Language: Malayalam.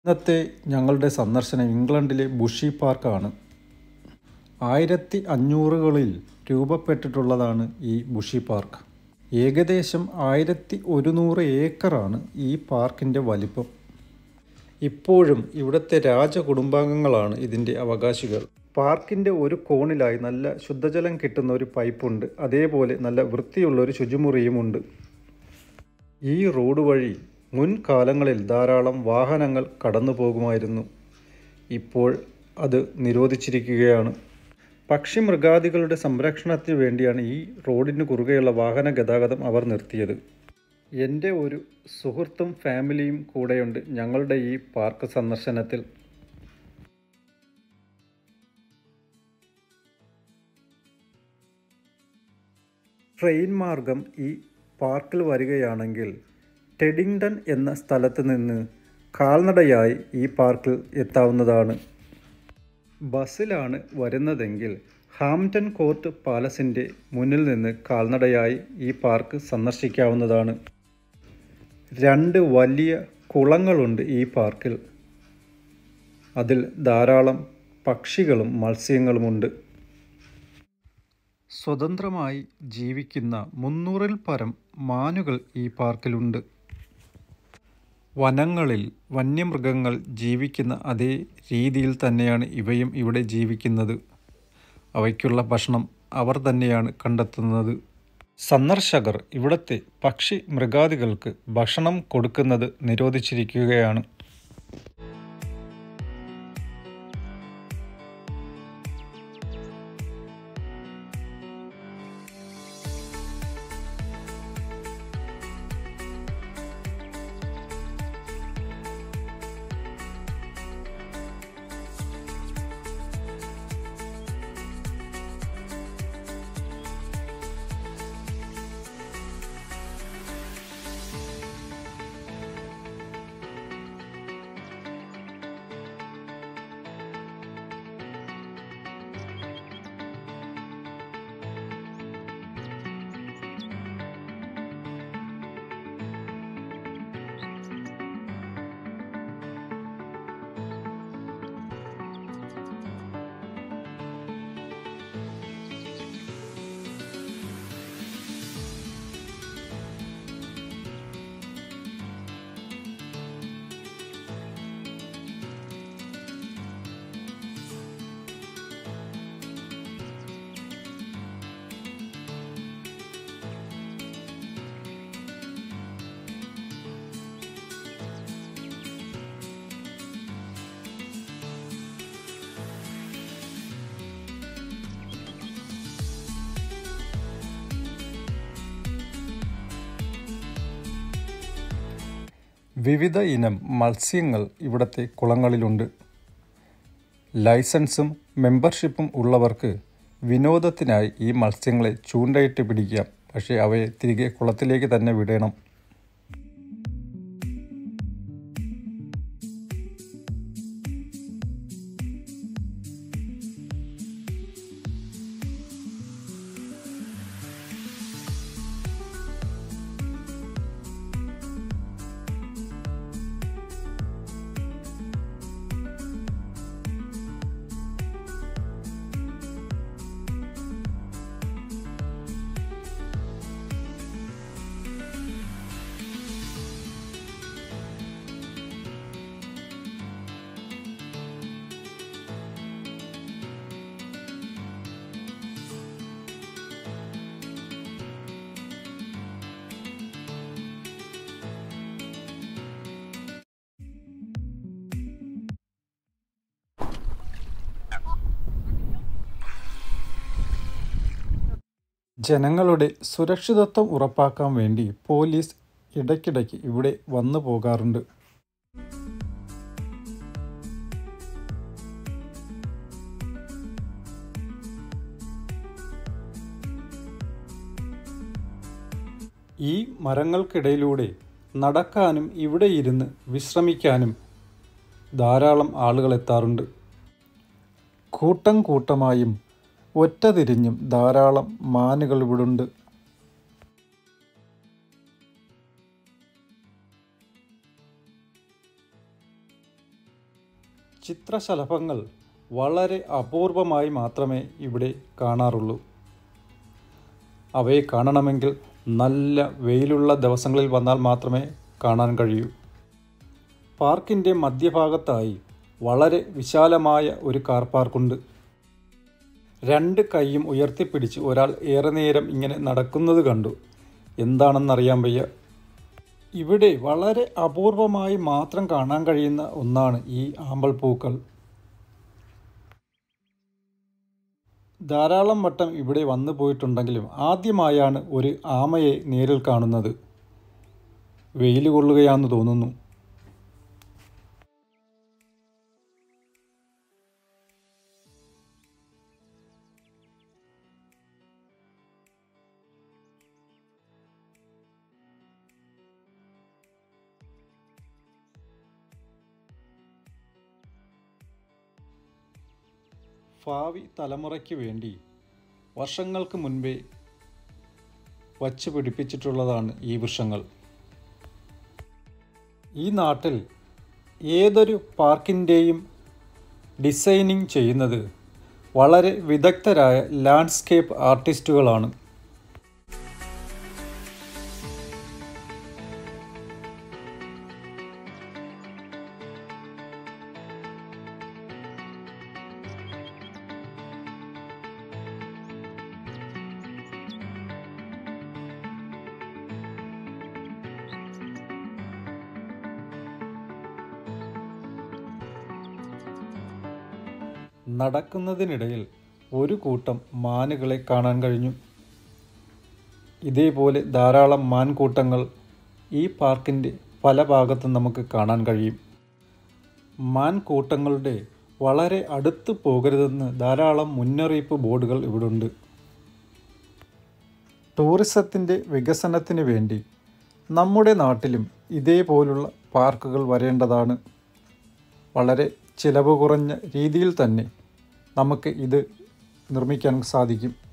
ഇന്നത്തെ ഞങ്ങളുടെ സന്ദർശനം ഇംഗ്ലണ്ടിലെ ബുഷി പാർക്കാണ് ആയിരത്തി അഞ്ഞൂറുകളിൽ രൂപപ്പെട്ടിട്ടുള്ളതാണ് ഈ ബുഷി പാർക്ക് ഏകദേശം ആയിരത്തി ഒരുന്നൂറ് ഏക്കറാണ് ഈ പാർക്കിൻ്റെ വലിപ്പം ഇപ്പോഴും ഇവിടുത്തെ രാജകുടുംബാംഗങ്ങളാണ് ഇതിൻ്റെ അവകാശികൾ പാർക്കിൻ്റെ ഒരു കോണിലായി നല്ല ശുദ്ധജലം കിട്ടുന്ന ഒരു പൈപ്പുണ്ട് അതേപോലെ നല്ല വൃത്തിയുള്ള ഒരു ശുചിമുറിയുമുണ്ട് ഈ റോഡ് വഴി മുൻകാലങ്ങളിൽ ധാരാളം വാഹനങ്ങൾ കടന്നു പോകുമായിരുന്നു ഇപ്പോൾ അത് നിരോധിച്ചിരിക്കുകയാണ് പക്ഷി മൃഗാദികളുടെ സംരക്ഷണത്തിന് വേണ്ടിയാണ് ഈ റോഡിന് കുറുകെയുള്ള വാഹന ഗതാഗതം അവർ നിർത്തിയത് എൻ്റെ ഒരു സുഹൃത്തും ഫാമിലിയും കൂടെയുണ്ട് ഞങ്ങളുടെ ഈ പാർക്ക് സന്ദർശനത്തിൽ ട്രെയിൻ മാർഗം ഈ പാർക്കിൽ വരികയാണെങ്കിൽ ടെഡിങ്ടൺ എന്ന സ്ഥലത്ത് നിന്ന് കാൽനടയായി ഈ പാർക്കിൽ എത്താവുന്നതാണ് ബസ്സിലാണ് വരുന്നതെങ്കിൽ ഹാംപ്റ്റൺ കോർട്ട് പാലസിൻ്റെ മുന്നിൽ നിന്ന് കാൽനടയായി ഈ പാർക്ക് സന്ദർശിക്കാവുന്നതാണ് രണ്ട് വലിയ കുളങ്ങളുണ്ട് ഈ പാർക്കിൽ അതിൽ ധാരാളം പക്ഷികളും മത്സ്യങ്ങളുമുണ്ട് സ്വതന്ത്രമായി ജീവിക്കുന്ന മുന്നൂറിൽ പരം മാനുകൾ ഈ പാർക്കിലുണ്ട് വനങ്ങളിൽ വന്യമൃഗങ്ങൾ ജീവിക്കുന്ന അതേ രീതിയിൽ തന്നെയാണ് ഇവയും ഇവിടെ ജീവിക്കുന്നത് അവയ്ക്കുള്ള ഭക്ഷണം അവർ തന്നെയാണ് കണ്ടെത്തുന്നത് സന്ദർശകർ ഇവിടുത്തെ പക്ഷി മൃഗാദികൾക്ക് ഭക്ഷണം കൊടുക്കുന്നത് നിരോധിച്ചിരിക്കുകയാണ് വിവിധ ഇനം മത്സ്യങ്ങൾ ഇവിടുത്തെ കുളങ്ങളിലുണ്ട് ലൈസൻസും മെമ്പർഷിപ്പും ഉള്ളവർക്ക് വിനോദത്തിനായി ഈ മത്സ്യങ്ങളെ ചൂണ്ടയിട്ട് പിടിക്കാം പക്ഷേ അവയെ തിരികെ കുളത്തിലേക്ക് തന്നെ വിടണം ജനങ്ങളുടെ സുരക്ഷിതത്വം ഉറപ്പാക്കാൻ വേണ്ടി പോലീസ് ഇടയ്ക്കിടയ്ക്ക് ഇവിടെ വന്നു പോകാറുണ്ട് ഈ മരങ്ങൾക്കിടയിലൂടെ നടക്കാനും ഇവിടെ ഇരുന്ന് വിശ്രമിക്കാനും ധാരാളം ആളുകൾ എത്താറുണ്ട് കൂട്ടം കൂട്ടമായും ഒറ്റതിരിഞ്ഞും ധാരാളം മാനുകൾ ഇവിടുണ്ട് ചിത്രശലഭങ്ങൾ വളരെ അപൂർവമായി മാത്രമേ ഇവിടെ കാണാറുള്ളൂ അവയെ കാണണമെങ്കിൽ നല്ല വെയിലുള്ള ദിവസങ്ങളിൽ വന്നാൽ മാത്രമേ കാണാൻ കഴിയൂ പാർക്കിൻ്റെ മധ്യഭാഗത്തായി വളരെ വിശാലമായ ഒരു കാർ പാർക്കുണ്ട് രണ്ട് കൈയും ഉയർത്തിപ്പിടിച്ച് ഒരാൾ ഏറെ നേരം ഇങ്ങനെ നടക്കുന്നത് കണ്ടു എന്താണെന്നറിയാൻ വയ്യ ഇവിടെ വളരെ അപൂർവമായി മാത്രം കാണാൻ കഴിയുന്ന ഒന്നാണ് ഈ ആമ്പൽ പൂക്കൾ ധാരാളം വട്ടം ഇവിടെ വന്നു പോയിട്ടുണ്ടെങ്കിലും ആദ്യമായാണ് ഒരു ആമയെ നേരിൽ കാണുന്നത് വെയിൽ കൊള്ളുകയാണെന്ന് തോന്നുന്നു ഭാവി തലമുറയ്ക്ക് വേണ്ടി വർഷങ്ങൾക്ക് മുൻപേ വച്ച് പിടിപ്പിച്ചിട്ടുള്ളതാണ് ഈ വൃക്ഷങ്ങൾ ഈ നാട്ടിൽ ഏതൊരു പാർക്കിൻ്റെയും ഡിസൈനിങ് ചെയ്യുന്നത് വളരെ വിദഗ്ധരായ ലാൻഡ്സ്കേപ്പ് ആർട്ടിസ്റ്റുകളാണ് നടക്കുന്നതിനിടയിൽ ഒരു കൂട്ടം മാനുകളെ കാണാൻ കഴിഞ്ഞു ഇതേപോലെ ധാരാളം മാൻകൂട്ടങ്ങൾ ഈ പാർക്കിൻ്റെ പല ഭാഗത്തും നമുക്ക് കാണാൻ കഴിയും മാൻകൂട്ടങ്ങളുടെ വളരെ അടുത്ത് പോകരുതെന്ന് ധാരാളം മുന്നറിയിപ്പ് ബോർഡുകൾ ഇവിടുണ്ട് ടൂറിസത്തിൻ്റെ വികസനത്തിന് വേണ്ടി നമ്മുടെ നാട്ടിലും ഇതേപോലുള്ള പാർക്കുകൾ വരേണ്ടതാണ് വളരെ ചിലവ് കുറഞ്ഞ രീതിയിൽ തന്നെ നമുക്ക് ഇത് നിർമ്മിക്കാൻ സാധിക്കും